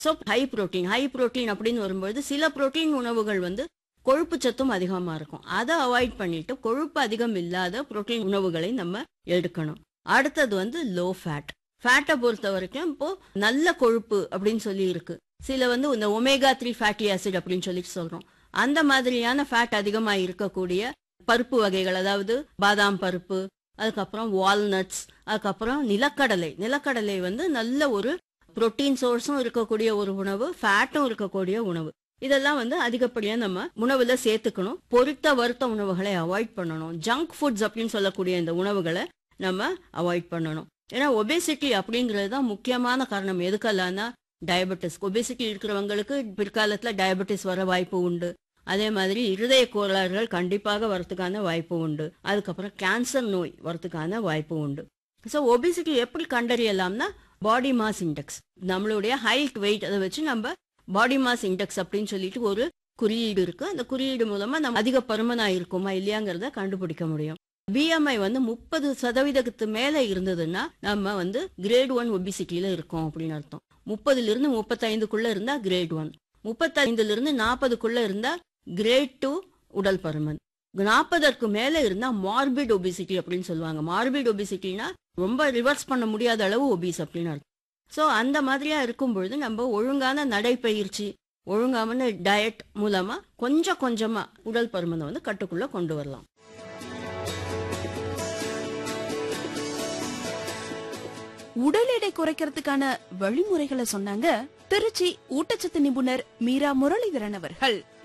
so high protein high protein அப்படின்னு வரும்பொழுது சில புரோட்டீன் உணவுகள் வந்து கொழுப்பு சத்தும் அதிகமாக இருக்கும் அதை அவாய்ட் பண்ணிட்டு கொழுப்பு அதிகம் இல்லாத புரோட்டீன் உணவுகளை நம்ம எடுக்கணும் அடுத்தது வந்து லோ ஃபேட் ஃபேட்டை பொறுத்த வரைக்கும் இப்போ நல்ல கொழுப்பு அப்படின்னு சொல்லி இருக்கு சில வந்து இந்த ஒமேகா த்ரீ ஃபேட்டி ஆசிட் அப்படின்னு சொல்லிட்டு சொல்றோம் அந்த மாதிரியான ஃபேட் அதிகமாக இருக்கக்கூடிய பருப்பு வகைகள் அதாவது பாதாம் பருப்பு அதுக்கப்புறம் வால்நட்ஸ் அதுக்கப்புறம் நிலக்கடலை நிலக்கடலை வந்து நல்ல ஒரு புரோட்டீன் சோர்ஸும் இருக்கக்கூடிய ஒரு உணவு ஃபேட்டும் இருக்கக்கூடிய உணவு இதெல்லாம் வந்து அதிகப்படியா நம்ம உணவுல சேர்த்துக்கணும் பொரித்த வறுத்த உணவுகளை அவாய்ட் பண்ணணும் ஜங்க் ஃபுட்ஸ் அப்படின்னு சொல்லக்கூடிய இந்த உணவுகளை நம்ம அவாய்ட் பண்ணணும் ஏன்னா ஒபேசிட்டி அப்படிங்கிறது தான் முக்கியமான காரணம் எதுக்கெல்லாம்னா டயபெட்டிஸ் ஒபேசிட்டி இருக்கிறவங்களுக்கு பிற்காலத்துல டயபெட்டிஸ் வர வாய்ப்பு உண்டு அதே மாதிரி இருதய கோளாறுகள் கண்டிப்பாக வரதுக்கான வாய்ப்பு உண்டு அதுக்கப்புறம் கேன்சர் நோய் வரதுக்கான வாய்ப்பு உண்டு ஸோ ஒபிசிட்டி எப்படி கண்டறியலாம்னா பாடி மாஸ் இண்டெக்ஸ் நம்மளுடைய ஹைட் வெயிட் அதை வச்சு நம்ம பாடி மாஸ் இண்டெக்ஸ் அப்படின்னு சொல்லிட்டு ஒரு குறியீடு இருக்கு அந்த குறியீடு மூலமா நம்ம அதிக பருமனா இருக்குமா இல்லையாங்கிறத கண்டுபிடிக்க முடியும் பிஎம்ஐ வந்து முப்பது சதவீதத்துக்கு மேல இருந்ததுன்னா நம்ம வந்து கிரேட் ஒன் ஒபிசிட்டியில இருக்கோம் அப்படின்னு அர்த்தம் முப்பதுல இருந்து முப்பத்தைந்துக்குள்ள இருந்தா கிரேட் ஒன் முப்பத்தைந்துல இருந்து நாற்பதுக்குள்ள இருந்தா கிரேட் டூ உடல் பருமன் நாற்பதற்கு மேல இருந்தா மார்பிட் ஒபிசிட்டி அப்படின்னு சொல்லுவாங்க மார்பிட் ஒபிசிட்டினா ரொம்ப ரிவர்ஸ் பண்ண முடியாத அளவு ஒபிஸ் அப்படின்னு அர்த்தம் ஸோ அந்த மாதிரியா இருக்கும் பொழுது நம்ம ஒழுங்கான நடைப்பயிற்சி ஒழுங்கான டயட் மூலமா கொஞ்சம் கொஞ்சமா உடல் பருமனை வந்து கட்டுக்குள்ள கொண்டு வரலாம் உடல் எடை குறைக்கிறதுக்கான வழிமுறைகளை சொன்னாங்க திருச்சி ஊட்டச்சத்து நிபுணர் மீரா முரளிதரன் அவர்கள்